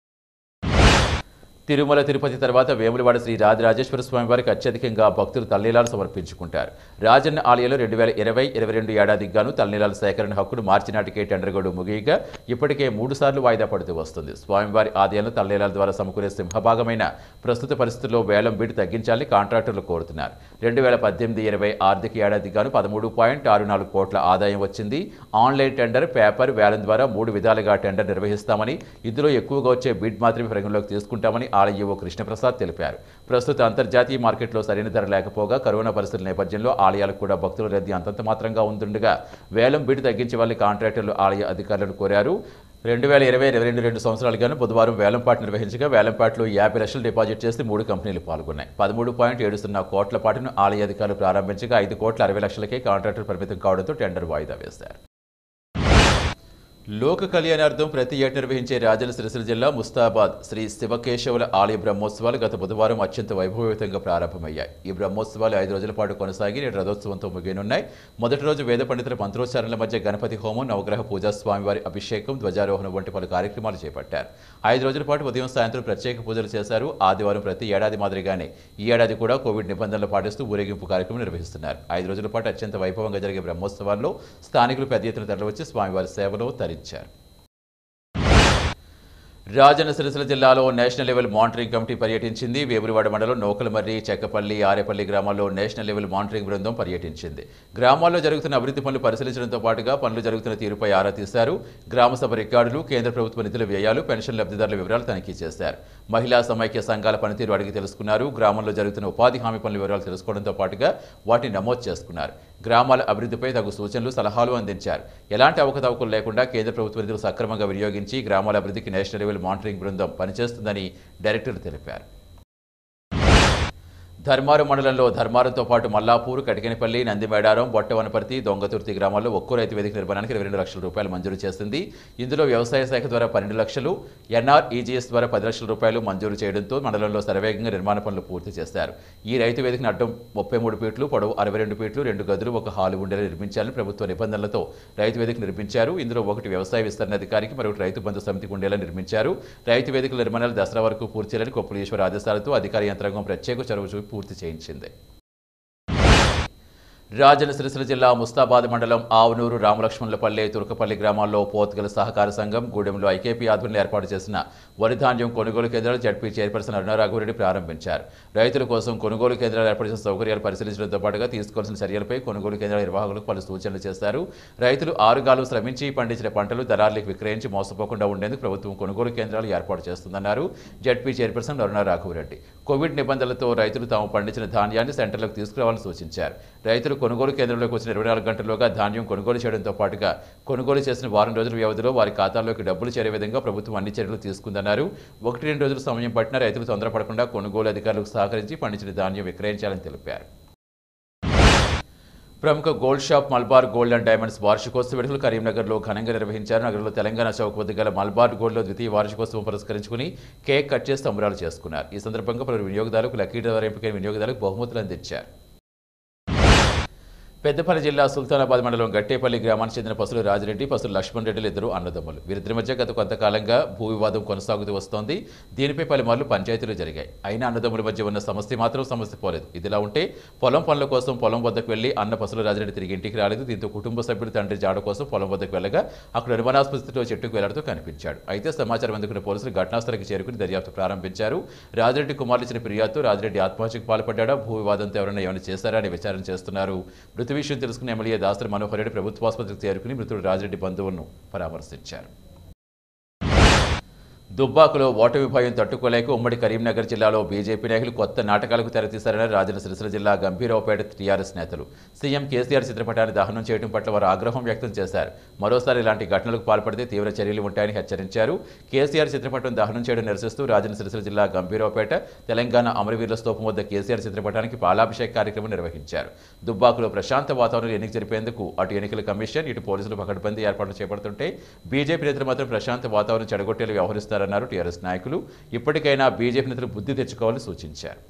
తిరుమల తిరుపతి తర్వాత వేములవాడ శ్రీ రాజరాజేశ్వర స్వామి వారికి అత్యధికంగా భక్తులు తల్లీలాలు సమర్పించుకుంటారు రాజన్న ఆలయంలో రెండు వేల ఇరవై ఇరవై రెండు ఏడాదికి గాను తల్లీలాల సేకరణ హక్కును మార్చి నాటికే టెండర్ గడువు ముగియగా ఇప్పటికే మూడు సార్లు వాయిదా పడుతూ వస్తుంది స్వామివారి ఆలయంలో తల్లీలాల ద్వారా సమకూరే సింహభాగమైన ప్రస్తుత పరిస్థితుల్లో వేలం బిడ్ తగ్గించాలని కాంట్రాక్టర్లు కోరుతున్నారు రెండు వేల పద్దెనిమిది ఇరవై ఆర్థిక ఏడాదికి గాను పదమూడు పాయింట్ ఆరు నాలుగు కోట్ల ఆదాయం వచ్చింది ఆన్లైన్ టెండర్ పేపర్ వేలం ద్వారా మూడు విధాలుగా టెండర్ నిర్వహిస్తామని ఇందులో ఎక్కువగా వచ్చే బిడ్ మాత్రమే పరిగణలోకి తీసుకుంటామని ఆలయ ఈవో కృష్ణప్రసాద్ తెలిపారు ప్రస్తుత అంతర్జాతీయ మార్కెట్లో సరైన ధర లేకపోగా కరోనా పరిస్థితుల నేపథ్యంలో ఆలయాలకు కూడా భక్తుల రద్దీ అంతంత మాత్రంగా ఉంటుండగా వేలం బిడ్ తగ్గించే వాళ్ళని కాంట్రాక్టర్లు ఆలయ అధికారులను కోరారు రెండు వేల ఇరవై ఇరవై రెండు రెండు సంవత్సరాలుగాను బుధవారం వేలంపాట నిర్వహించగా వేలంపాటలో యాభై లక్షలు డిపాజిట్ చేసి మూడు కంపెనీలు పాల్గొన్నాయి పదమూడు పాయింట్ ఏడు సున్నా కోట్ల పాటును ఆలయ అధికారులు ప్రారంభించగా ఐదు కోట్ల అరవై లక్షలకే కాంట్రాక్టర్ పరిమితం కావడంతో టెండర్ వాయిదా వేశారు లోక కళ్యాణార్థం ప్రతి ఏటా నిర్వహించే రాజన్న సిరిసిల్ల జిల్లా ముస్తాబాద్ శ్రీ శివకేశవుల ఆలయ బ్రహ్మోత్సవాలు గత బుధవారం అత్యంత వైభవయుతంగా ప్రారంభమయ్యాయి ఈ బ్రహ్మోత్సవాలు ఐదు రోజుల పాటు కొనసాగి నేడు రథోత్సవంతో ముగియనున్నాయి మొదటి రోజు వేద పండితుల మంత్రోచ్చారణల మధ్య గణపతి హోమం నవగ్రహ పూజా స్వామివారి అభిషేకం ధ్వజారోహణం వంటి పలు కార్యక్రమాలు చేపట్టారు ఐదు రోజుల పాటు ఉదయం సాయంత్రం ప్రత్యేక పూజలు చేశారు ఆదివారం ప్రతి ఏడాది మాదిరిగానే ఈ ఏడాది కూడా కోవిడ్ నిబంధనలు పాటిస్తూ ఊరేగింపు కార్యక్రమం నిర్వహిస్తున్నారు ఐదు రోజుల పాటు అత్యంత వైభవంగా జరిగే బ్రహ్మోత్సవాల్లో స్థానికులు పెద్ద ఎత్తున తరలివచ్చి స్వామివారి సేవలో తరించారు రాజన్న సిరిసిల్ల జిల్లాలో నేషనల్ లెవెల్ మానిటరింగ్ కమిటీ పర్యటించింది వేములవాడ మండలం నోకలమర్రి చెక్కపల్లి ఆరేపల్లి గ్రామాల్లో నేషనల్ లెవెల్ మానిటరింగ్ బృందం పర్యటించింది గ్రామాల్లో జరుగుతున్న అభివృద్ధి పనులు పరిశీలించడంతో పాటుగా పనులు జరుగుతున్న తీరుపై ఆరా తీశారు గ్రామ సభ రికార్డులు కేంద్ర ప్రభుత్వ నిధుల వ్యయాలు పెన్షన్ లబ్ధిదారుల వివరాలు తనిఖీ చేశారు మహిళా సమైక్య సంఘాల పనితీరు అడిగి తెలుసుకున్నారు గ్రామంలో జరుగుతున్న ఉపాధి హామీ పనుల వివరాలు తెలుసుకోవడంతో పాటుగా వాటిని నమోదు చేసుకున్నారు గ్రామాల అభివృద్ధిపై తగు సూచనలు సలహాలు అందించారు ఎలాంటి అవకతవకలు లేకుండా కేంద్ర ప్రభుత్వ నిధులు సక్రమంగా వినియోగించి గ్రామాల అభివృద్ధికి నేషనల్ లెవెల్ మానిటరింగ్ బృందం పనిచేస్తుందని డైరెక్టర్ తెలిపారు ధర్మారం మండలంలో ధర్మారంతో పాటు మల్లాపూర్ కటికనిపల్లి నందిమేడారం బొట్టవనపర్తి దొంగతుర్తి గ్రామాల్లో ఒక్కో రైతు వేదిక నిర్మాణానికి ఇరవై రెండు లక్షల రూపాయలు మంజూరు చేసింది ఇందులో వ్యవసాయ శాఖ ద్వారా పన్నెండు లక్షలు ఎన్ఆర్ ఈజీఎస్ ద్వారా పది లక్షల రూపాయలు మంజూరు చేయడంతో మండలంలో శరవేగంగా నిర్మాణ పనులు పూర్తి చేశారు ఈ రైతు వేదికను అడ్డం ముప్పై మూడు ఫీట్లు పొడవు అరవై రెండు ఫీట్లు రెండు గదులు ఒక హాలు ఉండేలా నిర్మించాలని ప్రభుత్వ నిబంధనలతో రైతు వేదిక నిర్మించారు ఇందులో ఒకటి వ్యవసాయ విస్తరణ అధికారికి మరొకటి రైతు బంధు సమితికి ఉండేలా నిర్మించారు రైతు వేదికల నిర్మాణాలు దసరా వరకు పూర్తి చేయాలని కొప్పులు ఈశ్వర్ ఆదేశాలతో అధికార యంత్రాంగం ప్రత్యేక చొరవ చూపి పూర్తి చేయించింది రాజన్న సిరిసిల్ల జిల్లా ముస్తాబాద్ మండలం ఆవునూరు రామలక్ష్మణులపల్లి తురకపల్లి గ్రామాల్లో పోతుగల సహకార సంఘం గూడెంలో ఐకేపీ ఆధ్వర్యంలో ఏర్పాటు చేసిన వరి ధాన్యం కొనుగోలు కేంద్రాలు జడ్పీ చైర్పర్సన్ అరుణారాఘవరెడ్డి ప్రారంభించారు రైతుల కోసం కొనుగోలు కేంద్రాలు ఏర్పాటు చేసిన సౌకర్యాలు పరిశీలించడంతో పాటుగా తీసుకోవాల్సిన చర్యలపై కొనుగోలు కేంద్రాల నిర్వాహకులకు పలు సూచనలు చేశారు రైతులు ఆరుగాలు శ్రమించి పండించిన పంటలు దళారులకు విక్రయించి మోసపోకుండా ఉండేందుకు ప్రభుత్వం కొనుగోలు కేంద్రాలు ఏర్పాటు చేస్తుందన్నారు జడ్పీ చైర్పర్సన్ అరుణారాఘవరెడ్డి కోవిడ్ నిబంధనలతో రైతులు తాము పండించిన ధాన్యాన్ని సెంటర్లకు తీసుకురావాలని సూచించారు రైతులు కొనుగోలు కేంద్రంలోకి వచ్చిన ఇరవై నాలుగు గంటల్లోగా ధాన్యం కొనుగోలు చేయడంతో పాటుగా కొనుగోలు చేసిన వారం రోజుల వ్యవధిలో వారి ఖాతాల్లోకి డబ్బులు చేరే విధంగా ప్రభుత్వం అన్ని చర్యలు తీసుకుందన్నారు ఒకటి రెండు రోజులు సమయం పట్టిన రైతులు తొందరపడకుండా కొనుగోలు అధికారులకు సహకరించి పండించిన ధాన్యం విక్రయించాలని తెలిపారు ప్రముఖ gold shop Malabar gold and diamonds వార్షికోత్సవ వేడుకలు కరీంనగర్లో ఘనంగా నిర్వహించారు నగరంలో తెలంగాణ చౌక్ వద్ద గల మల్బార్ గోల్డ్లో ద్వితీయ వార్షికోత్సవం పురస్కరించుకుని కేక్ కట్ చేసి సంబరాలు చేసుకున్నారు ఈ సందర్భంగా పలువురు వినియోగదారులకు లక్కీ డ్రైవర్ ఎంపికైన వినియోగదారులకు బహుమతులు అందించారు పెద్దపల్లి జిల్లా సుల్తానాబాద్ మండలం గట్టేపల్లి గ్రామానికి చెందిన పసులు రాజిరెడ్డి పసులు లక్ష్మణ్ రెడ్డిలు ఇద్దరు అన్నదమ్ములు వీరిద్దరి మధ్య గత కొంతకాలంగా భూ వివాదం కొనసాగుతూ వస్తోంది దీనిపై పలుమార్లు పంచాయతీలు జరిగాయి అయినా అన్నదమ్ముల మధ్య ఉన్న సమస్య మాత్రం సమస్య పోలేదు ఇదిలా ఉంటే పొలం పనుల కోసం పొలం వద్దకు వెళ్లి అన్న పసులు రాజిరెడ్డి తిరిగి ఇంటికి రాలేదు దీంతో కుటుంబ సభ్యుడు తండ్రి జాడ కోసం పొలం వద్దకు వెళ్ళగా అక్కడ అనుమానాస్పద స్థితిలో చెట్టుకు వెళ్లాడుతూ కనిపించాడు అయితే సమాచారం అందుకున్న పోలీసులు ఘటనాస్థలికి చేరుకుని దర్యాప్తు ప్రారంభించారు రాజిరెడ్డి కుమారులు ఇచ్చిన ఫిర్యాదుతో రాజిరెడ్డి ఆత్మహత్యకు పాల్పడ్డా భూ వివాదంతో ఎవరైనా ఏమైనా చేశారా అని విచారణ చేస్తున్నారు మృతి విషయం తెలుసుకున్న ఎమ్మెల్యే దాసరి మనోహర్ రెడ్డి ప్రభుత్వ ఆసుపత్రికి చేరుకుని మృతుడు రాజిరెడ్డి బంధువులను పరామర్శించారు దుబ్బాకులో ఓటమి భయం తట్టుకోలేక ఉమ్మడి కరీంనగర్ జిల్లాలో బీజేపీ నాయకులు కొత్త నాటకాలకు తెరతీశారని రాజన్న సిరిసిల్ల జిల్లా గంభీరావుపేట టీఆర్ఎస్ నేతలు సీఎం కేసీఆర్ చిత్రపటాన్ని దహనం చేయడం పట్ల వారు ఆగ్రహం వ్యక్తం చేశారు మరోసారి ఇలాంటి ఘటనలకు పాల్పడితే తీవ్ర చర్యలు ఉంటాయని హెచ్చరించారు కేసీఆర్ చిత్రపటం దహనం చేయడం నిరసిస్తూ రాజన్న సిరిసిల్ల జిల్లా గంభీరావుపేట తెలంగాణ అమరవీరుల స్తూపం వద్ద కేసీఆర్ చిత్రపటానికి పాలాభిషేక కార్యక్రమం నిర్వహించారు దుబ్బాకులో ప్రశాంత వాతావరణం ఎన్నిక జరిపేందుకు అటు ఎన్నికల కమిషన్ ఇటు పోలీసులు పకడ్బందీ ఏర్పాట్లు చేపడుతుంటే బీజేపీ నేతలు మాత్రం ప్రశాంత వాతావరణం చెడగొట్టేలా వ్యవహరిస్తారన్నారు టీఆర్ఎస్ నాయకులు ఇప్పటికైనా బీజేపీ నేతలు బుద్ధి తెచ్చుకోవాలని సూచించారు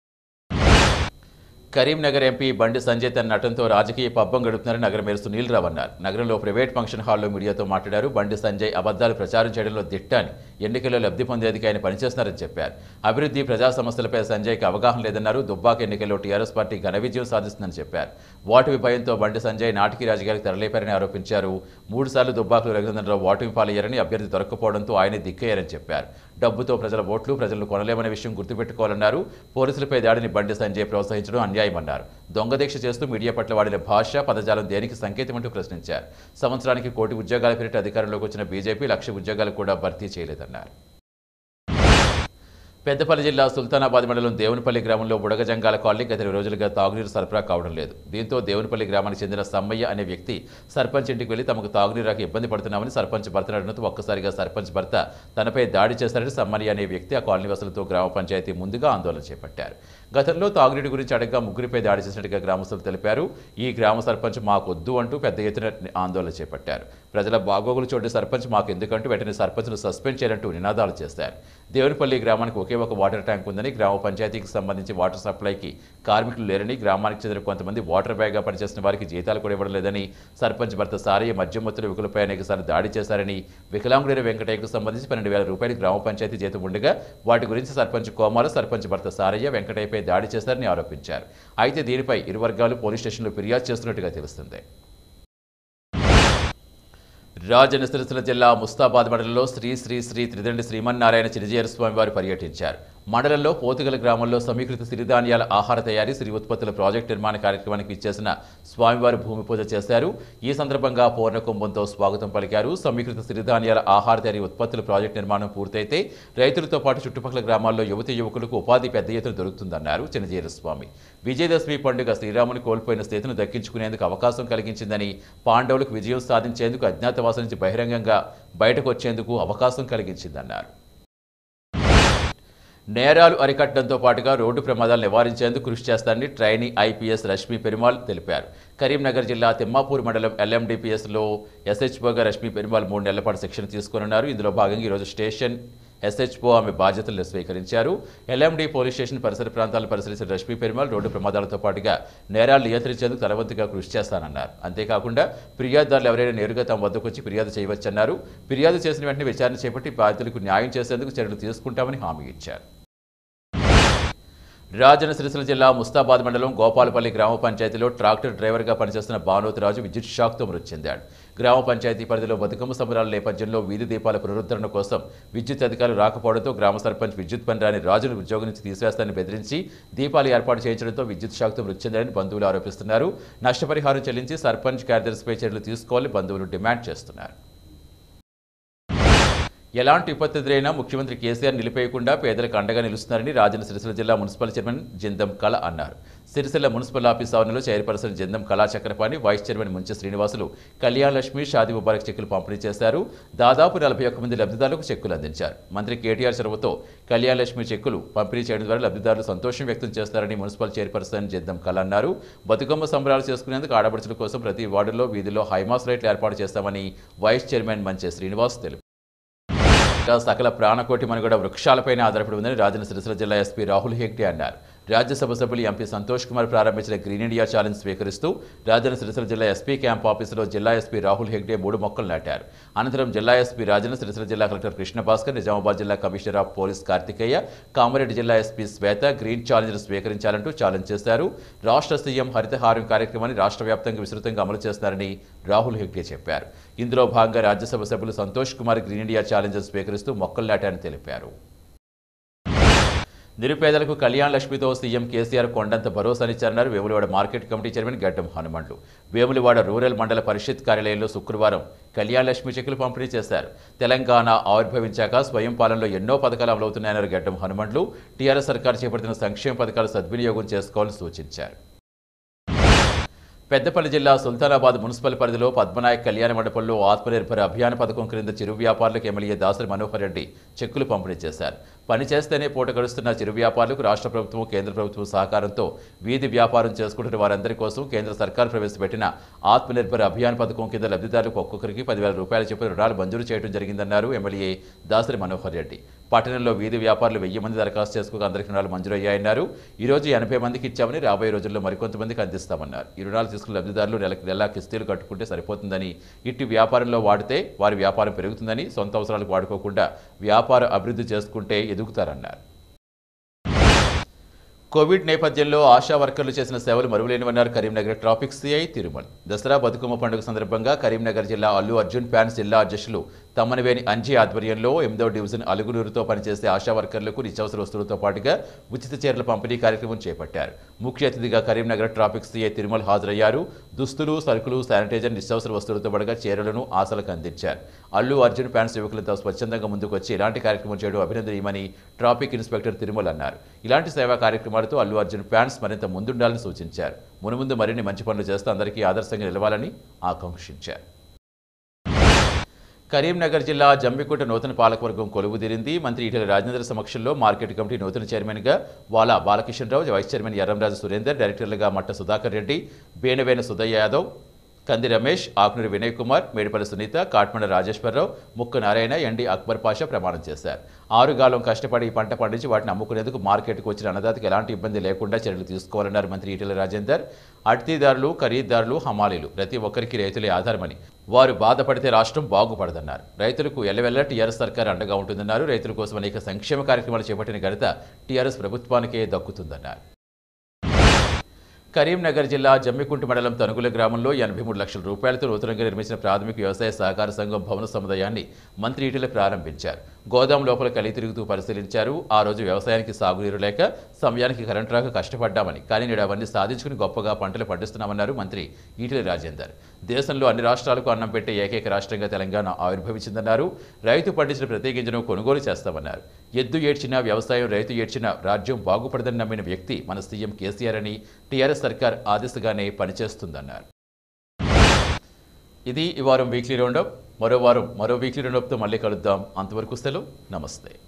కరీంనగర్ ఎంపీ బండి సంజయ్ తన నటనతో రాజకీయ పబ్బం గడుపుతున్నారని నగర మేయర్ సునీల్ రావు అన్నారు నగరంలో ప్రైవేట్ ఫంక్షన్ హాల్లో మీడియాతో మాట్లాడారు బండి సంజయ్ అబద్ధాలు ప్రచారం చేయడంలో దిట్టాని ఎన్నికల్లో లబ్ధి పొందేందుకు ఆయన పనిచేస్తున్నారని చెప్పారు అభివృద్ధి ప్రజా సమస్యలపై సంజయ్కి అవగాహన లేదన్నారు దుబ్బాక ఎన్నికల్లో టీఆర్ఎస్ పార్టీ ఘన విజయం సాధిస్తుందని చెప్పారు ఓటమి భయంతో బండి సంజయ్ నాటికి రాజకీయాలకు తెరలేపారని ఆరోపించారు మూడుసార్లు దుబ్బాకలో రఘునందనరావు ఓటమి పాలయ్యారని అభ్యర్థి దొరక్కపోవడంతో ఆయనే దిక్కయ్యారని చెప్పారు డబ్బుతో ప్రజల ఓట్లు ప్రజలను కొనలేమనే విషయం గుర్తుపెట్టుకోవాలన్నారు పోలీసులపై దాడిని బండి సంజయ్ ప్రోత్సహించడం అన్యాయమన్నారు దొంగ దీక్ష చేస్తూ మీడియా పట్ల వాడిన భాష పదజాలం దేనికి సంకేతమంటూ ప్రశ్నించారు సంవత్సరానికి కోటి ఉద్యోగాల పేరిట అధికారంలోకి వచ్చిన బీజేపీ లక్ష ఉద్యోగాలు కూడా భర్తీ చేయలేదన్నారు పెద్దపల్లి జిల్లా సుల్తానాబాద్ మండలం దేవునిపల్లి గ్రామంలో బుడగజంగాల కాలనీ గత ఇరవై రోజులుగా తాగునీరు సరఫరా కావడం లేదు దీంతో దేవునిపల్లి గ్రామానికి చెందిన సమ్మయ్య అనే వ్యక్తి సర్పంచ్ ఇంటికి వెళ్లి తమకు తాగునీరు రాక ఇబ్బంది పడుతున్నామని సర్పంచ్ భర్త నడడంతో ఒక్కసారిగా సర్పంచ్ భర్త తనపై దాడి చేశారని సమ్మయ్య అనే వ్యక్తి ఆ కాలనీ వసతులతో గ్రామ పంచాయతీ ముందుగా ఆందోళన చేపట్టారు గతంలో తాగునీటి గురించి అడగ్గా ముగ్గురిపై దాడి చేసినట్టుగా గ్రామస్తులు తెలిపారు ఈ గ్రామ సర్పంచ్ మాకొద్దు అంటూ పెద్ద ఎత్తున ఆందోళన చేపట్టారు ప్రజల బాగోగులు చోటు సర్పంచ్ మాకు ఎందుకంటూ వెంటనే సర్పంచ్ను సస్పెండ్ చేయాలంటూ నినాదాలు చేశారు దేవునిపల్లి గ్రామానికి ఒకే ఒక వాటర్ ట్యాంక్ ఉందని గ్రామ పంచాయతీకి సంబంధించి వాటర్ సప్లైకి కార్మికులు లేరని గ్రామానికి చెందిన కొంతమంది వాటర్ బ్యాగ్గా పనిచేసిన వారికి జీతాలు కూడా ఇవ్వడం లేదని సర్పంచ్ భర్త సారయ్య మధ్యమత్తుల వికులపై అనేకసార్లు దాడి చేశారని వికలాంగుడైన వెంకటయ్యకు సంబంధించి పన్నెండు వేల రూపాయలు గ్రామ పంచాయతీ జీతం ఉండగా వాటి గురించి సర్పంచ్ కోమాల సర్పంచ్ భర్త సారయ్య వెంకటయ్యపై దాడి చేశారని ఆరోపించారు అయితే దీనిపై ఇరు వర్గాలు పోలీస్ స్టేషన్లో ఫిర్యాదు చేస్తున్నట్టుగా తెలుస్తుంది రాజన్న సిరిసిల్ల జిల్లా ముస్తాబాద్ మండలంలో శ్రీ శ్రీ శ్రీ త్రిదండి శ్రీమన్నారాయణ చిరజీయర స్వామి వారు పర్యటించారు మండలంలో పోతుగల గ్రామంలో సమీకృత సిరిధాన్యాల ఆహార తయారీ సిరి ఉత్పత్తుల ప్రాజెక్టు నిర్మాణ కార్యక్రమానికి ఇచ్చేసిన స్వామివారు భూమి పూజ చేశారు ఈ సందర్భంగా పూర్ణకుంభంతో స్వాగతం పలికారు సమీకృత సిరిధాన్యాల ఆహార తయారీ ఉత్పత్తుల ప్రాజెక్టు నిర్మాణం పూర్తయితే రైతులతో పాటు చుట్టుపక్కల గ్రామాల్లో యువతి యువకులకు ఉపాధి పెద్ద ఎత్తున దొరుకుతుందన్నారు చిన్నజీర స్వామి విజయదశమి పండుగ శ్రీరాముని కోల్పోయిన స్థితిని దక్కించుకునేందుకు అవకాశం కలిగించిందని పాండవులకు విజయం సాధించేందుకు అజ్ఞాతవాసం నుంచి బహిరంగంగా బయటకు వచ్చేందుకు అవకాశం కలిగించిందన్నారు నేరాలు అరికట్టడంతో పాటుగా రోడ్డు ప్రమాదాలు నివారించేందుకు కృషి చేస్తారని ట్రైనీ ఐపీఎస్ రష్మి పెరుమాల్ తెలిపారు కరీంనగర్ జిల్లా తిమ్మాపూర్ మండలం ఎల్ఎండిపిఎస్లో ఎస్హెచ్ఓగా రష్మి పెరుమాల్ మూడు నెలల పాటు శిక్షణ తీసుకోనున్నారు ఇందులో భాగంగా ఈరోజు స్టేషన్ ఎస్హెచ్ఓ ఆమె బాధ్యతలు స్వీకరించారు ఎల్ఎండి పోలీస్ స్టేషన్ పరిసర ప్రాంతాలను పరిశీలించిన రష్మి పెరుమాల్ రోడ్డు ప్రమాదాలతో పాటుగా నేరాలు నియంత్రించేందుకు తలవంతుగా కృషి చేస్తానన్నారు అంతేకాకుండా ఫిర్యాదుదారులు ఎవరైనా నేరుగా తమ వద్దకు వచ్చి ఫిర్యాదు చేయవచ్చన్నారు ఫిర్యాదు చేసిన వెంటనే విచారణ చేపట్టి బాధితులకు న్యాయం చేసేందుకు చర్యలు తీసుకుంటామని హామీ ఇచ్చారు రాజన్న సిరిసిల్ల జిల్లా ముస్తాబాద్ మండలం గోపాలపల్లి గ్రామ పంచాయతీలో ట్రాక్టర్ డ్రైవర్గా పనిచేస్తున్న భానోతిరాజు విద్యుత్ షాక్తో మృతి చెందాడు గ్రామ పంచాయతీ పరిధిలో బతుకమ్మ సంబరాల నేపథ్యంలో వీధి దీపాల పునరుద్ధరణ కోసం విద్యుత్ అధికారులు రాకపోవడంతో గ్రామ సర్పంచ్ విద్యుత్ పనిరాని రాజును ఉద్యోగం నుంచి తీసివేస్తానని బెదిరించి దీపాలు ఏర్పాటు చేయించడంతో విద్యుత్ షాక్తో మృతి చెందారని బంధువులు ఆరోపిస్తున్నారు నష్టపరిహారం చెల్లించి సర్పంచ్ కార్యదర్శిపై చర్యలు తీసుకోవాలని బంధువులు డిమాండ్ చేస్తున్నారు ఎలాంటి విపత్తు ఎదురైనా ముఖ్యమంత్రి కేసీఆర్ నిలిపేయకుండా పేదలకు అండగా నిలుస్తున్నారని రాజన్న సిరిసిల్ల జిల్లా మున్సిపల్ చైర్మన్ జిందం కళ అన్నారు సిరిసిల్ల మున్సిపల్ ఆఫీస్ ఆవరణలో chairperson Jindam Kala Chakrapani vice chairman Munche Srinivasulu Kalyan Lakshmi Shadi Mubarak చెక్కులు పంపిణీ చేశారు దాదాపు నలభై ఒక్క మంది లబ్ధిదారులకు చెక్కులు అందించారు మంత్రి కేటీఆర్ చొరవతో కళ్యాణ్ లక్ష్మి చెక్కులు పంపిణీ చేయడం ద్వారా లబ్ధిదారులు సంతోషం వ్యక్తం చేస్తారని మున్సిపల్ చైర్పర్సన్ జిందం కళ అన్నారు బతుకమ్మ సంబరాలు చేసుకునేందుకు ఆడపడుచుల కోసం ప్రతి వార్డులో వీధిలో హైమాస్ లైట్లు ఏర్పాటు చేస్తామని వైస్ చైర్మన్ మంచె శ్రీనివాస్ తెలిపారు సకల ప్రాణకోటి మనుగడ వృక్షాలపైన ఆధారపడి ఉందని రాజన్న సిరిసిల్ల జిల్లా ఎస్పీ రాహుల్ హెగ్డే అన్నారు రాజ్యసభ సభ్యులు ఎంపీ సంతోష్ కుమార్ ప్రారంభించిన గ్రీన్ ఇండియా ఛాలెంజ్ స్వీకరిస్తూ రాజన్న సిరిసిల్ల జిల్లా ఎస్పీ క్యాంప్ ఆఫీసులో జిల్లా ఎస్పీ రాహుల్ హెగ్డే మూడు మొక్కలు నాటారు అనంతరం జిల్లా ఎస్పీ రాజన్న సిరిసిల్ల జిల్లా కలెక్టర్ కృష్ణ భాస్కర్ నిజామాబాద్ జిల్లా commissioner of police Karthikeya Kamareddy జిల్లా ఎస్పీ శ్వేత గ్రీన్ ఛాలెంజ్ స్వీకరించాలంటూ ఛాలెంజ్ చేశారు రాష్ట్ర సీఎం హరితహారం కార్యక్రమాన్ని రాష్ట్ర వ్యాప్తంగా విస్తృతంగా అమలు చేస్తున్నారని రాహుల్ హెగ్డే చెప్పారు ఇందులో భాగంగా రాజ్యసభ సభ్యులు Santosh Kumar green India challenge స్వీకరిస్తూ మొక్కలు నాటారని తెలిపారు నిరుపేదలకు కళ్యాణ్ లక్ష్మితో సీఎం కేసీఆర్ కొండంత భరోసానిచ్చారన్నారు Vemulawada market committee chairman Gaddam Hanumandlu Vemulawada rural మండల పరిషత్ కార్యాలయంలో శుక్రవారం కళ్యాణ్ లక్ష్మి చెక్కులు పంపిణీ చేశారు తెలంగాణ ఆవిర్భవించాక స్వయం పాలనలో ఎన్నో పథకాలు అమలవుతున్నాయన్నారు గడ్డం హనుమండ్లు టీఆర్ఎస్ సర్కార్ చేపడుతున్న సంక్షేమ పథకాలు సద్వినియోగం చేసుకోవాలని సూచించారు పెద్దపల్లి జిల్లా సుల్తానాబాద్ మున్సిపల్ పరిధిలో పద్మనాయక్ కళ్యాణ మండపంలో ఆత్మనిర్భర్ అభియాన్ పథకం క్రింద చిరు వ్యాపారులకు ఎమ్మెల్యే దాసరి మనోహర్ రెడ్డి చెక్కులు పంపిణీ చేశారు పని చేస్తేనే పూట గడుస్తున్న చిరు వ్యాపారులకు రాష్ట్ర ప్రభుత్వం కేంద్ర ప్రభుత్వం సహకారంతో వీధి వ్యాపారం చేసుకుంటున్న వారందరి కోసం కేంద్ర సర్కార్ ప్రవేశపెట్టిన ఆత్మనిర్భర్ అభియాన్ పథకం కింద లబ్ధిదారులకు ఒక్కొక్కరికి పదివేల రూపాయల చొప్పున రుణాలు మంజూరు చేయడం జరిగిందన్నారు ఎమ్మెల్యే దాసరి మనోహర్ రెడ్డి పట్టణంలో వీధి వ్యాపారులు వెయ్యి మంది దరఖాస్తు చేసుకోక అందరికీ రుణాలు మంజూరయ్యాయన్నారు ఈ రోజు ఎనభై మందికి ఇచ్చామని రాబోయే రోజుల్లో మరికొంతమందికి అందిస్తామన్నారు ఈ రుణాలు తీసుకున్న లబ్ధిదారులు నెలకు నెలా కిస్తీలు కట్టుకుంటే సరిపోతుందని ఇట్టి వ్యాపారంలో వాడితే వారి వ్యాపారం పెరుగుతుందని సొంత అవసరాలకు వాడుకోకుండా వ్యాపార అభివృద్ధి చేసుకుంటే ఎదుగుతారన్నారు కోవిడ్ నేపథ్యంలో ఆశా వర్కర్లు చేసిన సేవలు మరువలేనివన్నారు కరీంనగర్ ట్రాఫిక్ సిఐ తిరుమల్ దసరా బతుకమ్మ పండుగ సందర్భంగా కరీంనగర్ జిల్లా అల్లు అర్జున్ ప్యాన్స్ జిల్లా అధ్యక్షులు తమ్మనవేని అంజీ ఆధ్వర్యంలో ఎనిమిదో డివిజన్ అలుగునూరుతో పనిచేసే ఆశా వర్కర్లకు నిత్యావసర వస్తువులతో పాటుగా ఉచిత చీరల పంపిణీ కార్యక్రమం చేపట్టారు ముఖ్య అతిథిగా కరీంనగర్ ట్రాఫిక్ సిఐ తిరుమల్ హాజరయ్యారు దుస్తులు సరుకులు శానిటైజర్ నిత్యావసర వస్తువులతో పాటుగా చీరలను ఆశలకు అందించారు అల్లు అర్జున్ ఫ్యాన్స్ యువకులతో స్వచ్ఛందంగా ముందుకు వచ్చి ఇలాంటి కార్యక్రమం చేయడం అభినందనీయమని ట్రాఫిక్ ఇన్స్పెక్టర్ తిరుమల్ అన్నారు ఇలాంటి సేవా కార్యక్రమాలతో అల్లు అర్జున్ ఫ్యాన్స్ మరింత ముందుండాలని సూచించారు మునుముందు మరిన్ని మంచి పనులు చేస్తూ అందరికీ ఆదర్శంగా నిలవాలని ఆకాంక్షించారు కరీంనగర్ జిల్లా జమ్మికుంట నూతన పాలకవర్గం కొలువుదీరింది మంత్రి ఈటెల రాజేంద్ర సమక్షంలో మార్కెట్ కమిటీ నూతన చైర్మన్గా వాలా బాలకిషన్ రావు వైస్ చైర్మన్ ఎర్రంరాజు సురేందర్ డైరెక్టర్లుగా మట్ట సుధాకర్ రెడ్డి బేనవేన సుధయ్య యాదవ్ కంది రమేష్ ఆకునూరి వినయ్ కుమార్ మేడిపల్లి సునీత కాట్మండ రాజేశ్వరరావు ముక్క నారాయణ ఎండి అక్బర్ పాషా ప్రమాణం చేశారు ఆరుగాలం కష్టపడి ఈ పంట పండించి వాటిని అమ్ముకునేందుకు మార్కెట్కు వచ్చిన అన్నదాతకి ఎలాంటి ఇబ్బంది లేకుండా చర్యలు తీసుకోవాలన్నారు మంత్రి ఈటెల రాజేందర్ అడ్తీదారులు ఖరీదారులు హమాలీలు ప్రతి ఒక్కరికి రైతులే ఆధారమని వారు బాధపడితే రాష్ట్రం బాగుపడదన్నారు రైతులకు ఎల్లవెల్ల టీఆర్ఎస్ సర్కార్ అండగా ఉంటుందన్నారు రైతుల కోసం అనేక సంక్షేమ కార్యక్రమాలు చేపట్టిన ఘనత టీఆర్ఎస్ ప్రభుత్వానికే దక్కుతుందన్నారు కరీంనగర్ జిల్లా జమ్మికుంట మండలం తనుగుల గ్రామంలో ఎనభై మూడు లక్షల రూపాయలతో నూతనంగా నిర్మించిన ప్రాథమిక వ్యవసాయ సహకార సంఘం భవన సముదాయాన్ని మంత్రి ఈటెల ప్రారంభించారు గోదాం లోపల కలి తిరుగుతూ పరిశీలించారు ఆ రోజు వ్యవసాయానికి సాగునీరు లేక సమయానికి కరెంటు రాక కష్టపడ్డామని కానీ నేడు అవన్నీ సాధించుకుని గొప్పగా పంటలు పండిస్తున్నామన్నారు మంత్రి ఈటెల రాజేందర్ దేశంలో అన్ని రాష్ట్రాలకు అన్నం పెట్టే ఏకైక రాష్ట్రంగా తెలంగాణ ఆవిర్భవించిందన్నారు రైతు పండించిన ప్రతి గింజను కొనుగోలు చేస్తామన్నారు ఎద్దు ఏడ్చినా వ్యవసాయం రైతు ఏడ్చినా రాజ్యం బాగుపడదని నమ్మిన వ్యక్తి మన సీఎం కేసీఆర్ అని టీఆర్ఎస్ సర్కార్ ఆ దిశగానే పనిచేస్తుందన్నారు ఇది ఈ వారం వీక్లీ రౌండప్ మరో వారం మరో వీక్లీ రౌండప్తో మళ్ళీ కలుద్దాం అంతవరకు సెలవు నమస్తే